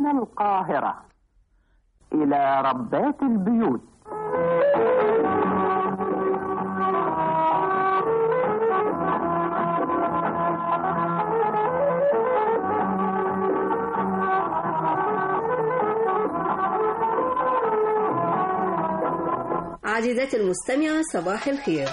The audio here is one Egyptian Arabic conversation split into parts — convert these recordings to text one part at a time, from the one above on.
من القاهرة إلى ربات البيوت عزيزاتي المستمعة صباح الخير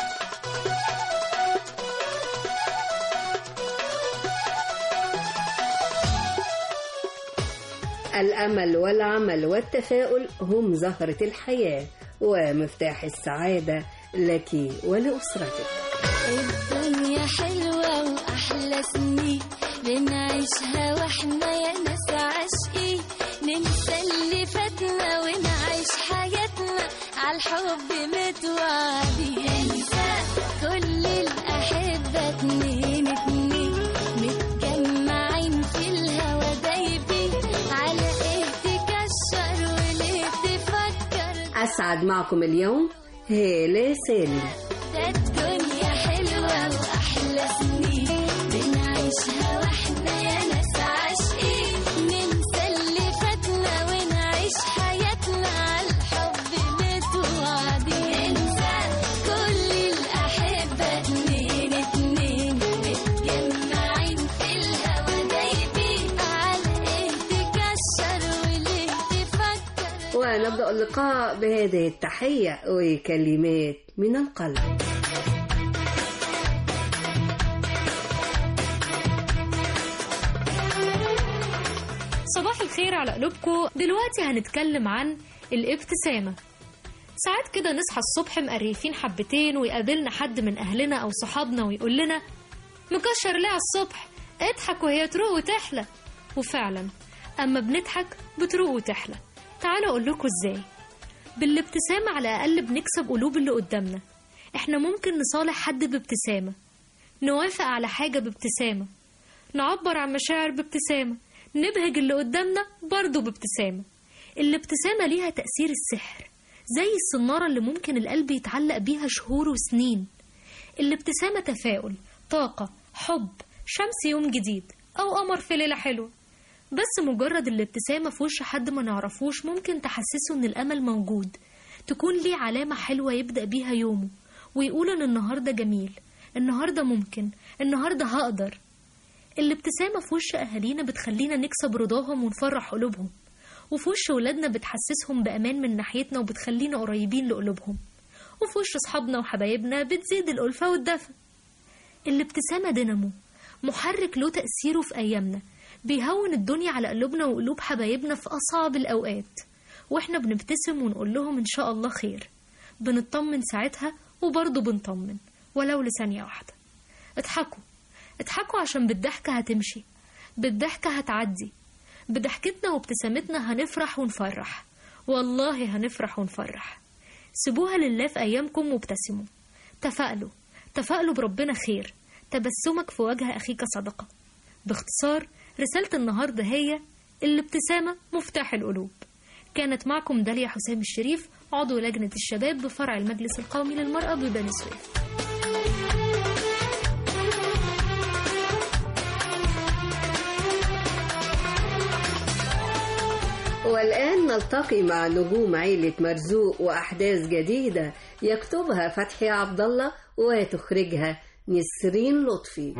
الأمل والعمل والتفاؤل هم زهرة الحياة ومفتاح السعادة لك ولأسرتك الدنيا حلوة وأحلى سنين بنعيشها واحنا يا ناس عاشقين ننسى اللي فاتنا ونعيش حياتنا عالحب متوعدين انسى كل الأحبة اتنين اتنين متجمعين في الهوا دايبين على ايه تكشر وليه تفكر أسعد معكم اليوم هالة سالم ده الدنيا حلوة وأحلى سنين بنعيشها واحنا يا ناس عاشقين ننسى اللي فاتنا ونعيش حياتنا عالحب متوعدين انسى كل الأحبة اتنين اتنين متجمعين في الهوا دايبين على ايه تكشر وليه تفكر ونبدأ اللقاء بهذه التحية وكلمات من القلب صباح الخير على قلوبكم دلوقتي هنتكلم عن الابتسامة ساعات كده نصحى الصبح مقريفين حبتين ويقابلنا حد من أهلنا أو صحابنا ويقول لنا مكشر ليه على الصبح اضحك وهي تروق وتحلى وفعلا أما بنضحك بتروق وتحلى تعالوا أقول لكم إزاي بالابتسامة على الأقل بنكسب قلوب اللي قدامنا احنا ممكن نصالح حد بابتسامة نوافق على حاجة بابتسامة نعبر عن مشاعر بابتسامة نبهج اللي قدامنا برضه بابتسامة الابتسامة ليها تأثير السحر زي الصنارة اللي ممكن القلب يتعلق بيها شهور وسنين الابتسامة تفاؤل طاقة حب شمس يوم جديد أو قمر في ليلة حلوة بس مجرد الابتسامة في وش حد ما نعرفوش ممكن تحسسه إن الأمل موجود تكون ليه علامة حلوة يبدأ بيها يومه ويقول إن النهاردة جميل النهاردة ممكن النهاردة هقدر الابتسامة في وش أهالينا بتخلينا نكسب رضاهم ونفرح قلوبهم وفي وش ولادنا بتحسسهم بأمان من ناحيتنا وبتخلينا قريبين لقلوبهم وفي وش أصحابنا وحبايبنا بتزيد الألفة والدفء الابتسامة دينامو محرك له تأثيره في أيامنا بيهون الدنيا على قلوبنا وقلوب حبايبنا في أصعب الأوقات وإحنا بنبتسم ونقول لهم إن شاء الله خير بنطمن ساعتها وبرضه بنطمن ولو لثانية واحدة اضحكوا اضحكوا عشان بالضحكة هتمشي بالضحكة هتعدي بضحكتنا وابتسامتنا هنفرح ونفرح والله هنفرح ونفرح سيبوها لله في أيامكم وابتسموا تفائلوا تفائلوا بربنا خير تبسمك في وجه أخيك صدقة باختصار رسالة النهاردة هي الابتسامة مفتاح القلوب كانت معكم داليا حسام الشريف عضو لجنة الشباب بفرع المجلس القومي للمرأة ببني سويف والآن نلتقي مع نجوم عيلة مرزوق وأحداث جديدة يكتبها فتحي عبد الله وتخرجها نسرين لطفي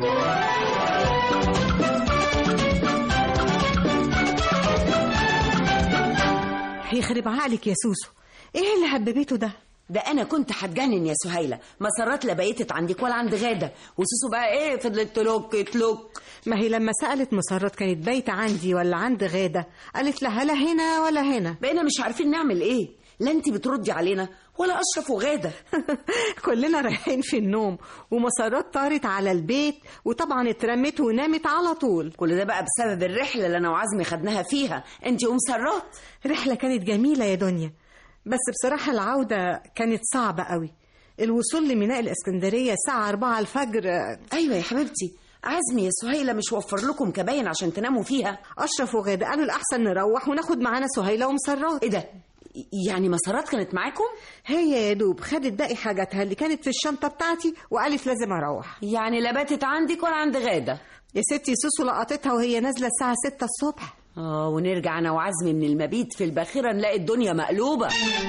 يخرب عقلك يا سوسو ايه اللي هببته ده ده انا كنت هتجنن يا سهيله مسرات لا بقيتت عندك ولا عند غاده وسوسو بقى ايه فضلت تلوك تلوك ما هي لما سألت مسرات كانت بايتة عندي ولا عند غادة قالت لها لا هنا ولا هنا بقينا مش عارفين نعمل ايه لا انت بتردي علينا ولا اشرف وغاده كلنا رايحين في النوم ومسرات طارت على البيت وطبعا اترمت ونامت على طول كل ده بقى بسبب الرحله اللي انا وعزمي خدناها فيها انت ومسرات رحلة كانت جميلة يا دنيا بس بصراحة العودة كانت صعبة قوي الوصول لميناء الإسكندرية الساعة 4 الفجر ايوه يا حبيبتي عزمي يا سهيله مش وفر لكم كباين عشان تناموا فيها أشرف وغادة قالوا الأحسن نروح وناخد معانا سهيلة ومسرات ايه ده يعني مسارات كانت معاكم هي يا دوب خدت باقي حاجاتها اللي كانت في الشنطة بتاعتي وقالت لازم أروح يعني لا باتت عندك ولا عند غاده يا ستي سوسو لقطتها وهي نازلة الساعة 6 الصبح اه ونرجع انا وعزمي من المبيت في الباخره نلاقي الدنيا مقلوبه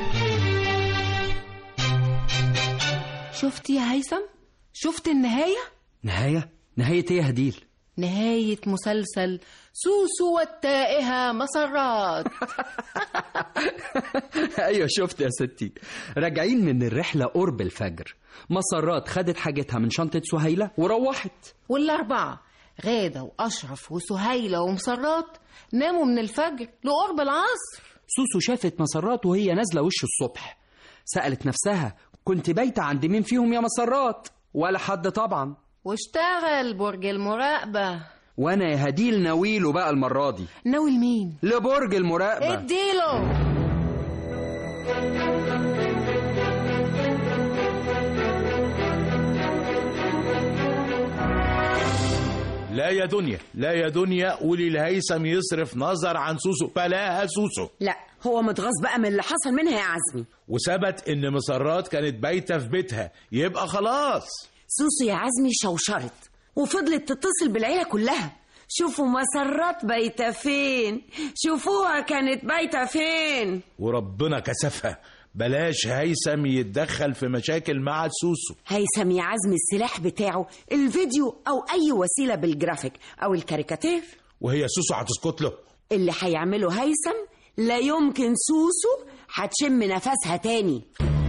شفت يا هيثم شفت النهاية نهاية نهاية ايه يا هديل نهاية مسلسل سوسو والتائهة مسرات ايوه شفت يا ستي راجعين من الرحلة قرب الفجر مسرات خدت حاجتها من شنطة سهيلة وروحت والأربعة غادة وأشرف وسهيلة ومسرات ناموا من الفجر لقرب العصر سوسو شافت مسرات وهي نازلة وش الصبح سألت نفسها كنت بايتة عند مين فيهم يا مسرات ولا حد طبعا واشتغل برج المراقبة وانا يا هديل ناويله بقى المرة دي ناوي لمين؟ لبرج المراقبة اديله لا يا دنيا لا يا دنيا قولي لهيثم يصرف نظر عن سوسو بلاها سوسو لا هو متغاظ بقى من اللي حصل منها يا عزمي وثبت ان مسرات كانت بايته في بيتها يبقى خلاص سوسو يا عزمي شوشرت وفضلت تتصل بالعيله كلها شوفوا مسرات بايته فين شوفوها كانت بايته فين وربنا كسفها بلاش هيثم يتدخل في مشاكل مع سوسو هيثم يا عزمي السلاح بتاعه الفيديو او اي وسيله بالجرافيك او الكاريكاتير وهي سوسو هتسكت له اللي هيعمله هيثم لا يمكن سوسو هتشم نفسها تاني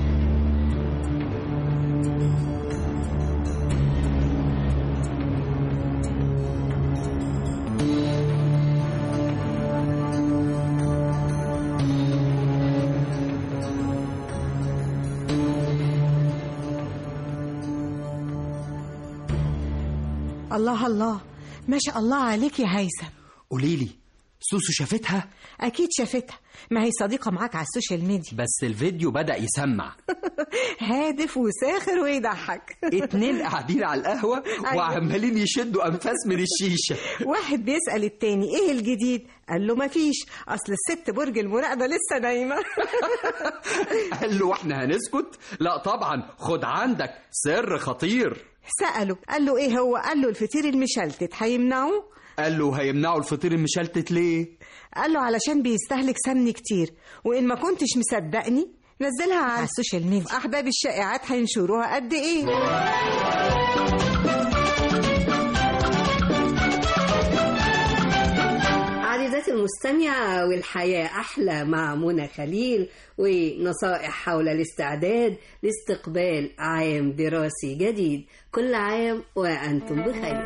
الله الله ما شاء الله عليك يا هيثم قوليلي سوسو شافتها اكيد شافتها ما هي صديقه معاك على السوشيال ميديا بس الفيديو بدأ يسمع هادف وساخر ويضحك اتنين قاعدين على القهوة أيوة. وعمالين يشدوا أنفاس من الشيشة واحد بيسأل التاني ايه الجديد قال له مفيش اصل الست برج المراقبه لسه نايمه قال له واحنا هنسكت لا طبعا خد عندك سر خطير سأله قال له ايه هو قال له الفطير المشلتت هيمنعوه قال له هيمنعوا الفطير المشلتت ليه قال له علشان بيستهلك سمن كتير وان ما كنتش مصدقني نزلها على السوشيال ميديا احباب الشائعات هينشروها قد ايه عزيزاتي المستمعة والحياة أحلى مع منى خليل ونصائح حول الاستعداد لاستقبال عام دراسي جديد كل عام وأنتم بخير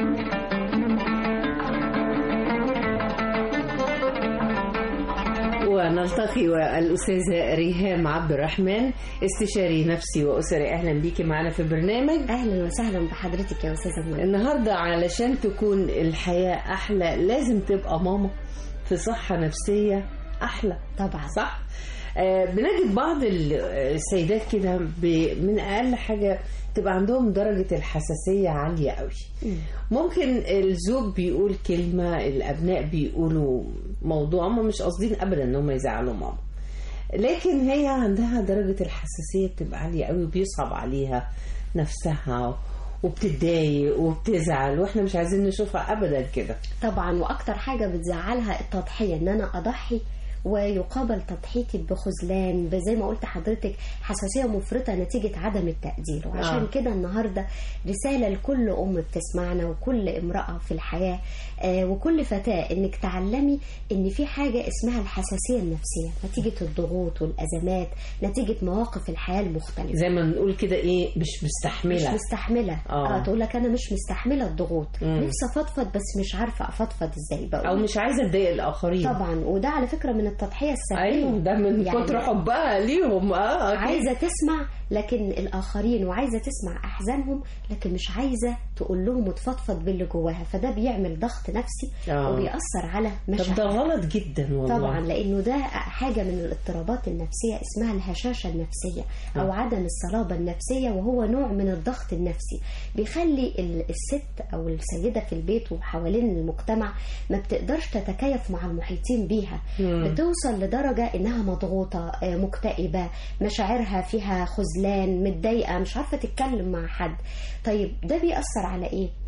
ونلتقي والأستاذة ريهام عبد الرحمن استشاري نفسي وأسري أهلا بيكي معنا في البرنامج اهلا وسهلا بحضرتك يا استاذه منى النهارده علشان تكون الحياة أحلى لازم تبقى ماما في صحة نفسية أحلى طبعا صح؟ آه بنجد بعض ال- السيدات كده ب- من أقل حاجة تبقى عندهم درجة الحساسية عالية قوي ممكن الزوج بيقول كلمة الأبناء بيقولوا موضوع هم مش قاصدين أبدا إن هم يزعلوا ماما لكن هي عندها درجة الحساسية بتبقى عالية قوي وبيصعب عليها نفسها وبتتضايق وبتزعل واحنا مش عايزين نشوفها ابدا كده طبعا واكتر حاجه بتزعلها التضحيه ان انا اضحي ويقابل تضحيتي بخذلان زي ما قلت حضرتك حساسيه مفرطه نتيجه عدم التقدير وعشان آه. آه. كده النهارده رساله لكل ام بتسمعنا وكل امراه في الحياه آه وكل فتاه انك تعلمي ان في حاجه اسمها الحساسيه النفسيه نتيجه الضغوط والازمات نتيجه مواقف الحياه المختلفه زي ما نقول كده ايه مش مش مستحمله مستحمله آه. اه تقول لك انا مش مستحمله الضغوط مم. نفسي افضفض بس مش عارفه افضفض ازاي بقول او مش عايزه تضايق الاخرين طبعا وده على فكره من التضحيه السلبيه ايوه ده من يعني كتر حبها ليهم اه أكيد. عايزه تسمع لكن الاخرين وعايزه تسمع احزانهم لكن مش عايزه تقول لهم وتفضفض باللي جواها فده بيعمل ضغط نفسي آه. وبيأثر على طب ده مشاعر غلط جدا والله طبعا لانه ده حاجه من الاضطرابات النفسيه اسمها الهشاشه النفسيه او آه. عدم الصلابه النفسيه وهو نوع من الضغط النفسي بيخلي ال- الست او السيده في البيت وحوالين المجتمع ما بتقدرش تتكيف مع المحيطين بيها مم. بتوصل لدرجه انها مضغوطه آه، مكتئبه مشاعرها فيها خذلان متضايقه مش عارفه تتكلم مع حد طيب ده بيأثر على ايه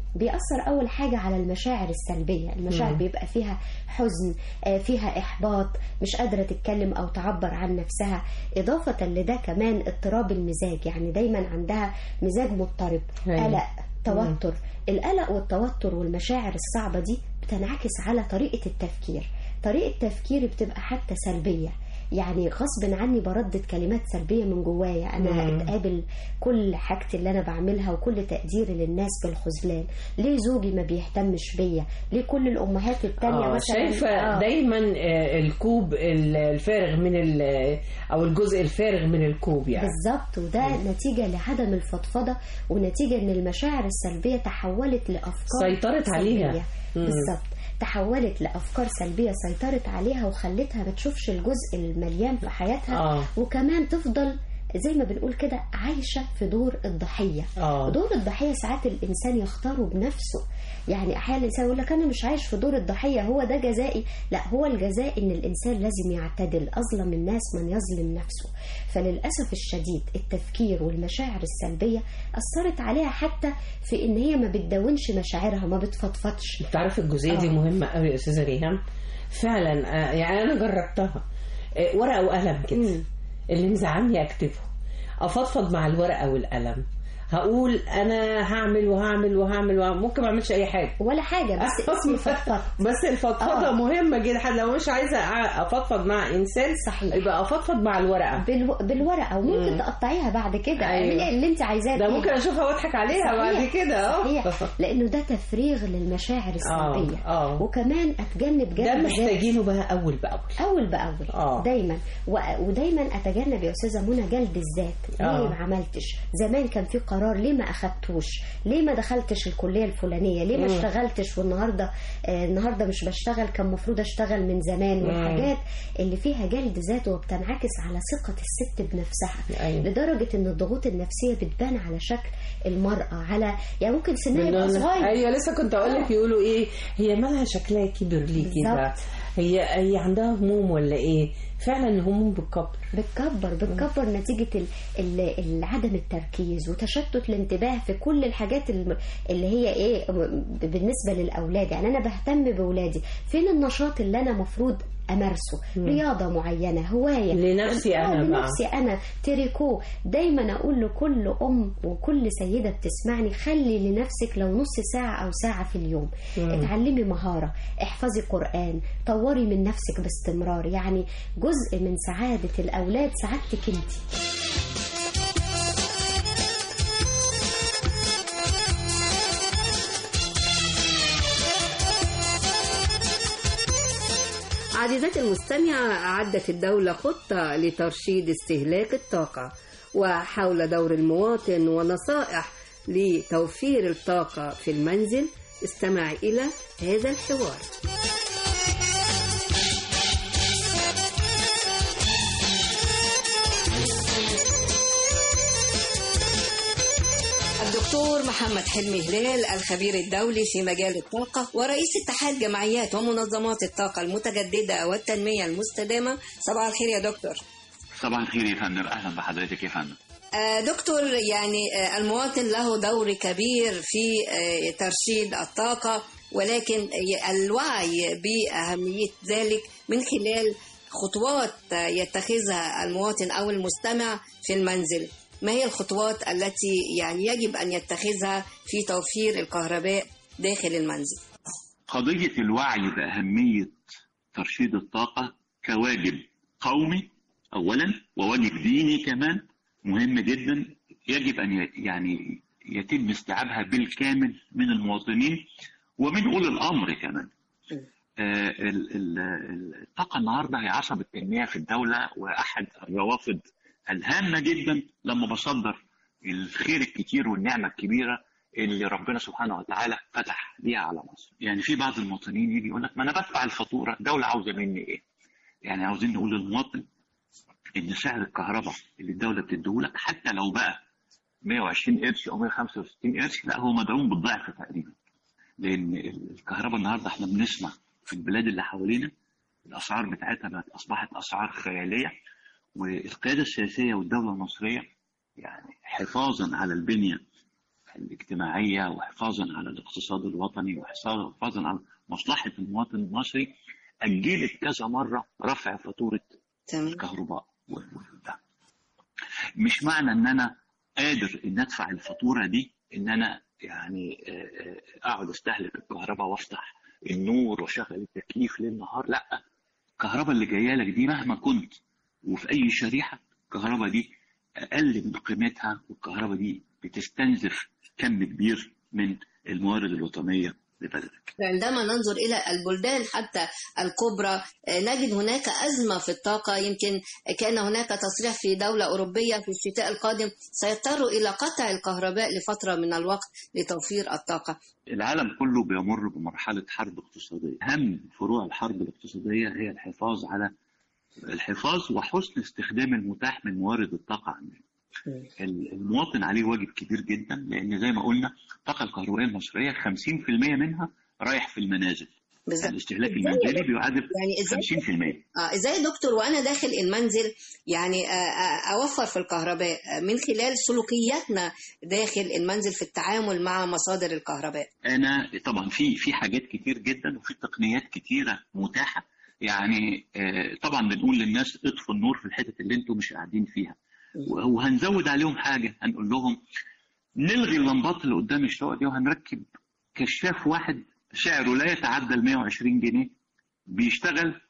بيأثر أول حاجة على المشاعر السلبية المشاعر مم. بيبقى فيها حزن آه، فيها إحباط مش قادرة تتكلم أو تعبر عن نفسها إضافة لده كمان اضطراب المزاج يعني دايما عندها مزاج مضطرب أيوة. قلق توتر القلق والتوتر والمشاعر الصعبة دي بتنعكس على طريقة التفكير طريقة تفكيري بتبقى حتى سلبية يعني غصب عني بردد كلمات سلبية من جوايا أنا مم. اتقابل كل حاجتي اللي أنا بعملها وكل تقديري للناس بالخذلان ليه زوجي ما بيهتمش بيا ليه كل الأمهات التانية آه مثلا شايفة آه. دايما آه، الكوب ال- الفارغ من ال- أو الجزء الفارغ من الكوب يعني بالظبط وده نتيجة لعدم الفضفضة ونتيجة ان المشاعر السلبية تحولت لأفكار سيطرت عليها. سلبية. مم. بالظبط تحولت لأفكار سلبية سيطرت عليها وخلتها ما تشوفش الجزء المليان في حياتها آه. وكمان تفضل زي ما بنقول كده عايشة في دور الضحية آه. دور الضحية ساعات الإنسان يختاره بنفسه يعني أحيانا الإنسان يقول لك أنا مش عايش في دور الضحية هو ده جزائي لا هو الجزاء إن الإنسان لازم يعتدل أظلم الناس من يظلم نفسه فللأسف الشديد التفكير والمشاعر السلبية أثرت عليها حتى في إن هي ما بتدونش مشاعرها ما بتفضفضش تعرف الجزئية دي آه. مهمة قوي يا أستاذة ريهام فعلا آه، يعني أنا جربتها آه، ورقة وقلم كده اللي مزعلني أكتبه أفضفض مع الورقة والقلم هقول أنا هعمل وهعمل وهعمل, وهعمل. ممكن ما أعملش أي حاجة ولا حاجة بس اسمي فضفض بس الفضفضة آه. مهمة جدا حتى لو مش عايزة أ- أفضفض مع إنسان صحيح. يبقى أفضفض مع الورقة بالو... بالورقة وممكن مم. تقطعيها بعد كده أيوة. اعملي اللي انت عايزاه ده فيها. ممكن أشوفها وأضحك عليها صحيح. بعد كده صحيح أه لانه ده تفريغ للمشاعر السلبيه آه، آه. وكمان اتجنب ده جانب محتاجينه بقى أول بأول اول باول آه. دايما و... ودايما اتجنب يا استاذه منى جلد الذات ليه آه. ما عملتش زمان كان في قرار ليه ما اخدتوش ليه ما دخلتش الكليه الفلانيه ليه ما مم. اشتغلتش والنهارده آه النهارده مش بشتغل كان المفروض اشتغل من زمان مم. والحاجات اللي فيها جلد ذات وبتنعكس على ثقه الست بنفسها أيوة. لدرجه ان الضغوط النفسيه بتبان على شكل المراه على يعني ممكن سنها يبقى بالله. صغير ايوه لسه كنت اقول لك يقولوا ايه هي مالها شكلها كبر ليه كده بالظبط. هي هي عندها هموم ولا ايه فعلا الهموم بتكبر بتكبر بتكبر نتيجة ال- ال- ال- عدم التركيز وتشتت الانتباه في كل الحاجات الم- اللي هي ايه م- بالنسبة للأولاد يعني أنا بهتم بأولادي فين النشاط اللي أنا مفروض أمارسه رياضة معينة هواية لنفسي آه، أنا بقى. لنفسي أنا تريكو دايما أقول لكل أم وكل سيدة بتسمعني خلي لنفسك لو نص ساعة أو ساعة في اليوم مم. اتعلمي مهارة احفظي قرآن طوري من نفسك باستمرار يعني جزء من سعادة الأولاد سعادتك انت عزيزتي المستمعة أعدت الدولة خطة لترشيد استهلاك الطاقة وحول دور المواطن ونصائح لتوفير الطاقة في المنزل استمع إلى هذا الحوار الدكتور محمد حلمي هلال الخبير الدولي في مجال الطاقة ورئيس اتحاد جمعيات ومنظمات الطاقة المتجددة والتنمية المستدامة صباح الخير يا دكتور صباح الخير يا فندم اهلا بحضرتك يا فندم آه، دكتور يعني آه، المواطن له دور كبير في آه، ترشيد الطاقة ولكن ي- الوعي بأهمية ذلك من خلال خطوات آه، يتخذها المواطن أو المستمع في المنزل ما هي الخطوات التي يعني يجب أن يتخذها في توفير الكهرباء داخل المنزل قضية الوعي بأهمية ترشيد الطاقة كواجب قومي أولا وواجب ديني كمان مهم جدا يجب أن ي- يعني يتم استيعابها بالكامل من المواطنين ومن أولي الأمر كمان آه، ال- ال- ال- الطاقة النهاردة هي عصب التنمية في الدولة وأحد الروافد الهامة جدا لما بصدر الخير الكتير والنعمة الكبيرة اللي ربنا سبحانه وتعالى فتح بيها على مصر يعني في بعض المواطنين يجي يقول لك ما أنا بدفع الفاتورة الدولة عاوزة مني إيه يعني عاوزين نقول للمواطن إن سعر الكهرباء اللي الدولة بتديهولك حتى لو بقى 120 قرش أو 165 قرش لا هو مدعوم بالضعف تقريبا لأن الكهرباء النهاردة إحنا بنسمع في البلاد اللي حوالينا الأسعار بتاعتها بقت أصبحت أسعار خيالية والقيادة السياسية والدولة المصرية يعني حفاظا على البنية الاجتماعية وحفاظا على الاقتصاد الوطني وحفاظا على مصلحة المواطن المصري أجلت كذا مرة رفع فاتورة الكهرباء والبتاع. مش معنى ان انا قادر ان ادفع الفاتوره دي ان انا يعني آه، آه، اقعد استهلك الكهرباء وافتح النور واشغل التكييف ليل نهار لا الكهرباء اللي جايه لك دي مهما كنت وفي اي شريحه الكهرباء دي اقل من قيمتها والكهرباء دي بتستنزف كم كبير من الموارد الوطنيه لبلدك عندما ننظر إلى البلدان حتى الكبرى آه، نجد هناك أزمة في الطاقة يمكن كان هناك تصريح في دولة أوروبية في الشتاء القادم سيضطروا إلى قطع الكهرباء لفترة من الوقت لتوفير الطاقة العالم كله بيمر بمرحلة حرب اقتصادية أهم فروع الحرب الاقتصادية هي الحفاظ على الحفاظ وحسن استخدام المتاح من موارد الطاقة عندنا المواطن عليه واجب كبير جدا لأن زي ما قلنا الطاقة الكهربائية المصرية 50% منها رايح في المنازل بالظبط. الاستهلاك المنزلي بيعادل يعني ازاي 50% اه ازاي يا دكتور وانا داخل المنزل يعني آه، آه، اوفر في الكهرباء آه، من خلال سلوكياتنا داخل المنزل في التعامل مع مصادر الكهرباء انا طبعا في في حاجات كتير جدا وفي تقنيات كتيره متاحه يعني آه، طبعا بنقول للناس اطفوا النور في الحتت اللي انتم مش قاعدين فيها وهنزود عليهم حاجه هنقول لهم نلغي اللمبات اللي قدام الشقق دي وهنركب كشاف واحد سعره لا يتعدى ال 120 جنيه بيشتغل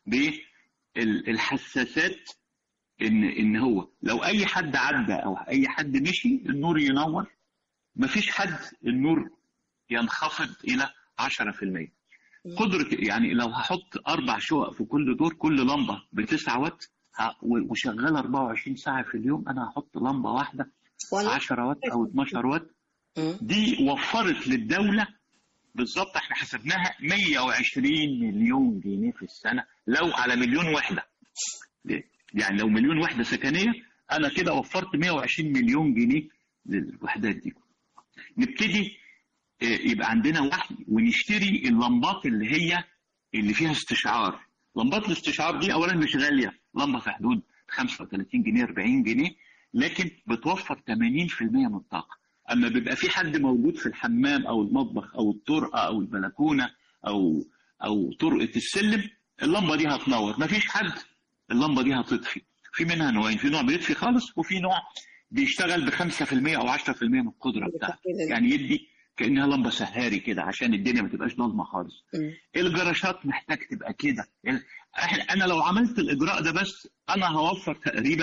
بالحساسات ان ان هو لو اي حد عدى او اي حد مشي النور ينور مفيش حد النور ينخفض الى 10% قدرة يعني لو هحط أربع شقق في كل دور كل لمبة بتسعة وات ه- و- وشغالة 24 ساعة في اليوم أنا هحط لمبة واحدة 10 وات أو 12 وات دي وفرت للدولة بالظبط احنا حسبناها 120 مليون جنيه في السنة لو على مليون وحدة يعني لو مليون وحدة سكنية أنا كده وفرت 120 مليون جنيه للوحدات دي نبتدي آه، يبقى عندنا وحي ونشتري اللمبات اللي هي اللي فيها استشعار لمبات الاستشعار دي اولا مش غاليه لمبه في حدود 35 جنيه 40 جنيه لكن بتوفر 80% من الطاقه اما بيبقى في حد موجود في الحمام او المطبخ او الطرقه او البلكونه او او طرقه السلم اللمبه دي هتنور مفيش حد اللمبه دي هتطفي في منها نوعين في نوع بيطفي خالص وفي نوع بيشتغل ب 5% او 10% من القدره بتاعته يعني يدي كانها لمبه سهاري كده عشان الدنيا ما تبقاش ضلمه خالص الجراشات محتاج تبقى كده إحنا- انا لو عملت الاجراء ده بس انا هوفر تقريبا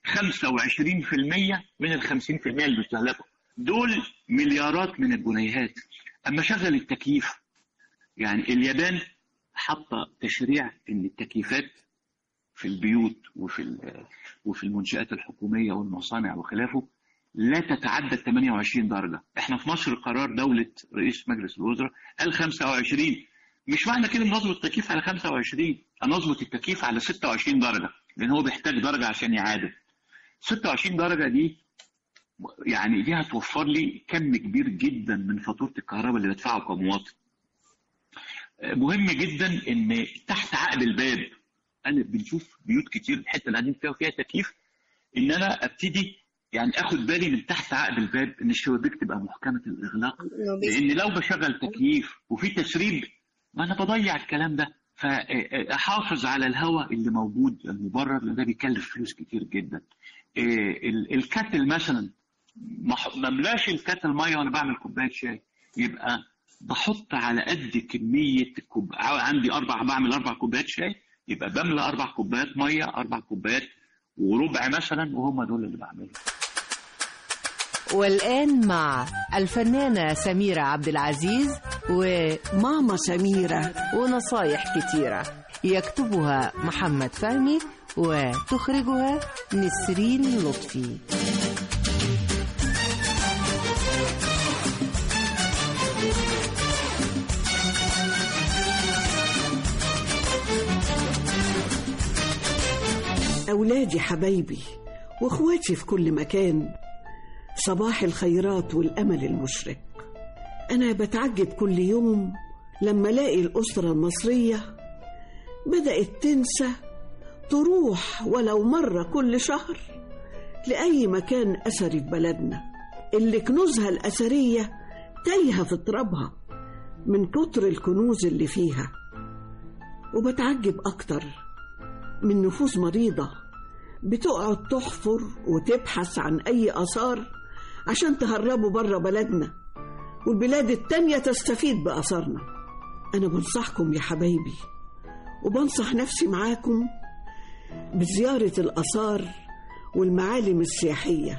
25% من ال 50% اللي بيستهلكوا دول مليارات من الجنيهات اما شغل التكييف يعني اليابان حاطه تشريع ان التكييفات في البيوت وفي ال- وفي المنشآت الحكومية والمصانع وخلافه لا تتعدى 28 درجة احنا في مصر قرار دولة رئيس مجلس الوزراء قال 25 مش معنى كده نظبط التكييف على 25 انا اظبط التكييف على 26 درجة لان هو بيحتاج درجة عشان يعادل 26 درجة دي يعني دي هتوفر لي كم كبير جدا من فاتورة الكهرباء اللي بدفعه كمواطن مهم جدا ان تحت عقد الباب انا بنشوف بيوت كتير الحته اللي قاعدين فيها وفيها تكييف ان انا ابتدي يعني اخد بالي من تحت عقد الباب ان الشبابيك تبقى محكمه الاغلاق لان لو بشغل تكييف وفي تسريب ما انا بضيع الكلام ده فاحافظ على الهواء اللي موجود المبرد لان ده بيكلف فلوس كتير جدا إيه، ال- الكاتل مثلا ما ح- ما املاش الكاتل ميه وانا بعمل كوبايه شاي يبقى بحط على قد كميه كوب... عندي اربع بعمل اربع كوبايات شاي يبقى بملى اربع كوبايات ميه اربع كوبايات وربع مثلا وهم دول اللي بعملهم والآن مع الفنانة سميرة عبد العزيز وماما سميرة ونصايح كتيرة يكتبها محمد فهمي وتخرجها نسرين لطفي أولادي حبايبي وإخواتي في كل مكان صباح الخيرات والأمل المشرق أنا بتعجب كل يوم لما ألاقي الأسرة المصرية بدأت تنسى تروح ولو مرة كل شهر لأي مكان أثري في بلدنا اللي كنوزها الأثرية تايهة في ترابها من كتر الكنوز اللي فيها وبتعجب أكتر من نفوس مريضة بتقعد تحفر وتبحث عن أي آثار عشان تهربوا بره بلدنا والبلاد التانية تستفيد بآثارنا أنا بنصحكم يا حبايبي وبنصح نفسي معاكم بزيارة الآثار والمعالم السياحية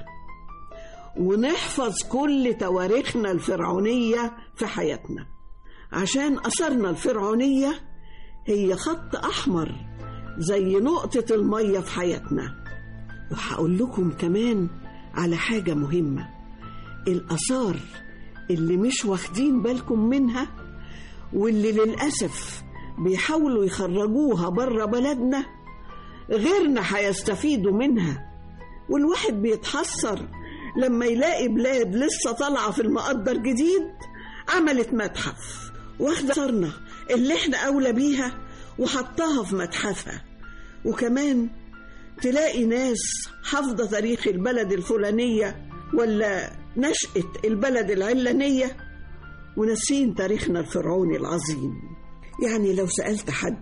ونحفظ كل تواريخنا الفرعونية في حياتنا عشان أثرنا الفرعونية هي خط أحمر زي نقطة المية في حياتنا وهقول لكم كمان على حاجة مهمة الآثار اللي مش واخدين بالكم منها واللي للأسف بيحاولوا يخرجوها بره بلدنا غيرنا هيستفيدوا منها والواحد بيتحسر لما يلاقي بلاد لسه طالعة في المقدر جديد عملت متحف واخدة صرنا اللي احنا أولى بيها وحطها في متحفها وكمان تلاقي ناس حافظة تاريخ البلد الفلانية ولا نشأة البلد العلانية وناسين تاريخنا الفرعوني العظيم يعني لو سألت حد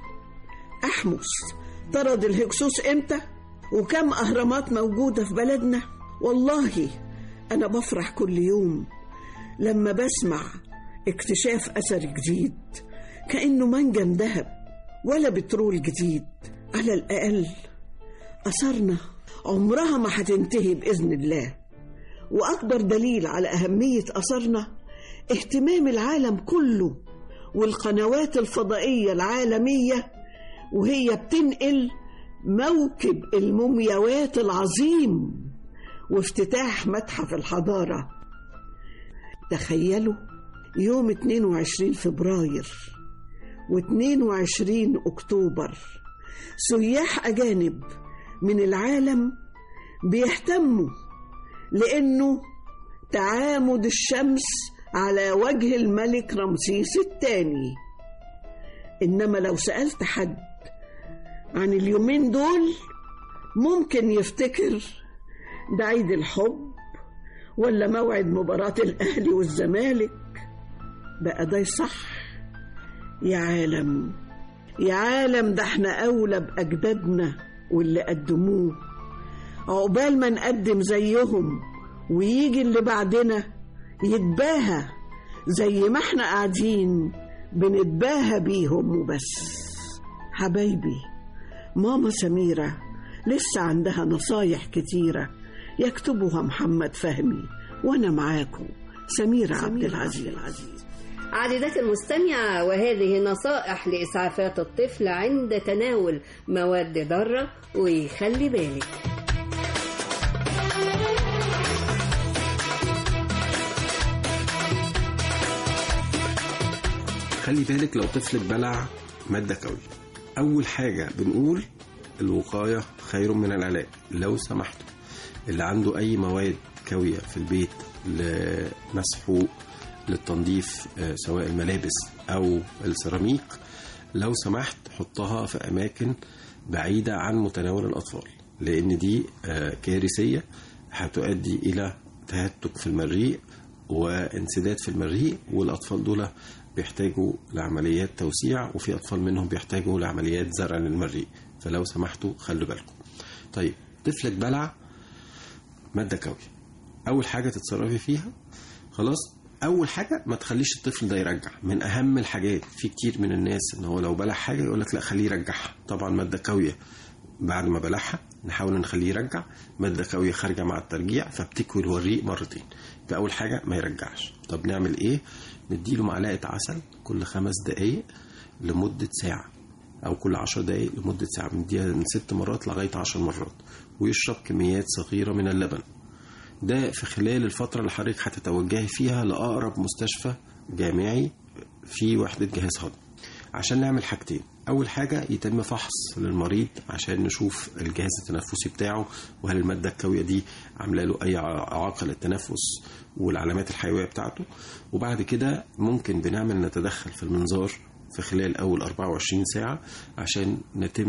أحمس طرد الهكسوس إمتى وكم أهرامات موجودة في بلدنا والله أنا بفرح كل يوم لما بسمع اكتشاف أثر جديد كأنه منجم ذهب ولا بترول جديد على الأقل أثرنا عمرها ما هتنتهي بإذن الله وأكبر دليل على أهمية أثرنا اهتمام العالم كله والقنوات الفضائية العالمية وهي بتنقل موكب المومياوات العظيم وافتتاح متحف الحضارة تخيلوا يوم 22 فبراير و22 أكتوبر سياح أجانب من العالم بيهتموا لأنه تعامد الشمس على وجه الملك رمسيس الثاني إنما لو سألت حد عن اليومين دول ممكن يفتكر ده عيد الحب ولا موعد مباراة الأهلي والزمالك بقى ده صح يا عالم يا عالم ده احنا أولى بأجدادنا واللي قدموه عقبال ما نقدم زيهم ويجي اللي بعدنا يتباهى زي ما احنا قاعدين بنتباهى بيهم وبس حبايبي ماما سميرة لسه عندها نصايح كتيرة يكتبها محمد فهمي وأنا معاكم سميرة عبد العزيز عزيزاتي المستمعة وهذه نصائح لإسعافات الطفل عند تناول مواد ضارة ويخلي بالك خلي بالك لو طفلك بلع مادة كوي أول حاجة بنقول الوقاية خير من العلاج لو سمحتوا اللي عنده أي مواد كوية في البيت لمسحوق للتنظيف آه، سواء الملابس أو السيراميك لو سمحت حطها في أماكن بعيدة عن متناول الأطفال لأن دي آه، كارثية هتؤدي إلى تهتك في المريء وانسداد في المريء والأطفال دول بيحتاجوا لعمليات توسيع وفي أطفال منهم بيحتاجوا لعمليات زرع للمريء فلو سمحتوا خلوا بالكم طيب طفلك بلع مادة كوي أول حاجة تتصرفي فيها خلاص أول حاجة ما تخليش الطفل ده يرجع من أهم الحاجات في كتير من الناس إن هو لو بلع حاجة يقول لك لا خليه يرجعها طبعا مادة كوية بعد ما بلعها نحاول نخليه يرجع مادة كوية خارجة مع الترجيع فبتكوي الوريق مرتين ده أول حاجة ما يرجعش طب نعمل إيه نديله معلقة عسل كل خمس دقايق لمدة ساعة أو كل عشر دقايق لمدة ساعة بنديها من ست مرات لغاية عشر مرات ويشرب كميات صغيرة من اللبن ده في خلال الفترة اللي حضرتك هتتوجهي فيها لأقرب مستشفى جامعي في وحدة جهاز هضم عشان نعمل حاجتين أول حاجة يتم فحص للمريض عشان نشوف الجهاز التنفسي بتاعه وهل المادة الكاوية دي عاملة له أي إعاقة للتنفس والعلامات الحيوية بتاعته وبعد كده ممكن بنعمل نتدخل في المنظار في خلال أول 24 ساعة عشان نتم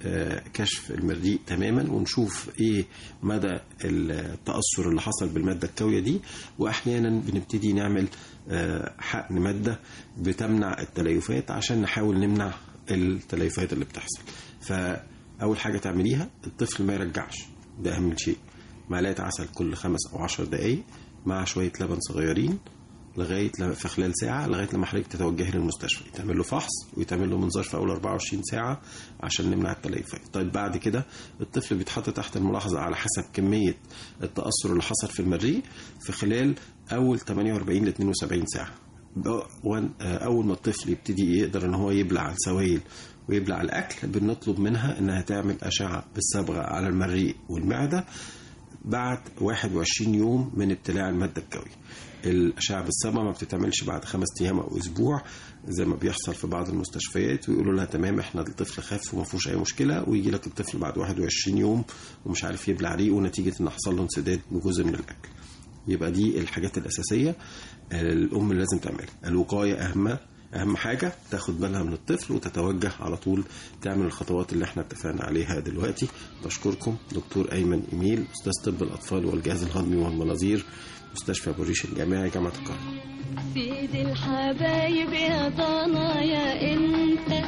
آه، كشف المريء تماما ونشوف ايه مدى التأثر اللي حصل بالمادة الكاوية دي واحيانا بنبتدي نعمل آه، حقن مادة بتمنع التليفات عشان نحاول نمنع التليفات اللي بتحصل فأول حاجة تعمليها الطفل ما يرجعش ده أهم شيء معلقة عسل كل خمس أو عشر دقايق مع شوية لبن صغيرين لغايه لما في خلال ساعه لغايه لما حضرتك تتوجهي للمستشفى يتعمل له فحص ويتعمل له منظار في اول 24 ساعه عشان نمنع التليفات طيب بعد كده الطفل بيتحط تحت الملاحظه على حسب كميه التاثر اللي حصل في المريء في خلال اول 48 ل 72 ساعه بقى- وان- آه، اول ما الطفل يبتدي يقدر ان هو يبلع السوائل ويبلع الاكل بنطلب منها انها تعمل اشعه بالصبغه على المريء والمعده بعد 21 يوم من ابتلاع المادة الكاوية الأشعة بالصبغة ما بتتعملش بعد خمس أيام أو أسبوع زي ما بيحصل في بعض المستشفيات ويقولوا لها تمام احنا الطفل خف وما فيهوش أي مشكلة ويجي لك الطفل بعد 21 يوم ومش عارف يبلع ريقه نتيجة إن حصل له انسداد بجزء من الأكل يبقى دي الحاجات الأساسية الأم لازم تعملها الوقاية أهم أهم حاجة تاخد بالها من الطفل وتتوجه على طول تعمل الخطوات اللي احنا اتفقنا عليها دلوقتي بشكركم دكتور أيمن إيميل أستاذ طب الأطفال والجهاز الهضمي والمناظير مستشفى أبو الريش الجامعي جامعة القاهرة سيد الحبايب يا ضنايا انت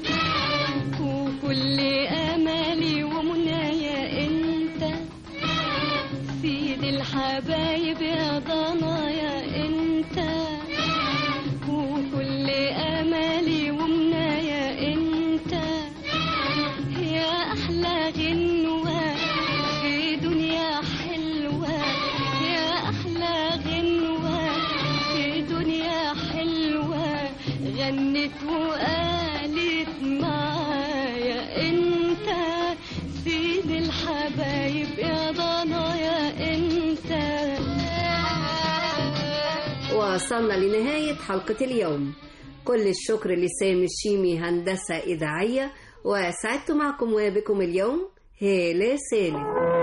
وكل امالي ومنايا انت سيد الحبايب يا ضنايا انت وكل امالي ومنايا انت يا احلى غنوه في دنيا حلوه يا احلى غنوه في دنيا حلوة غنت وقالت معايا انت سيد الحبايب يا ضنايا انت وصلنا لنهاية حلقة اليوم كل الشكر لسامي الشيمي هندسة إذاعية وسعدت معكم وبكم اليوم هالة سالم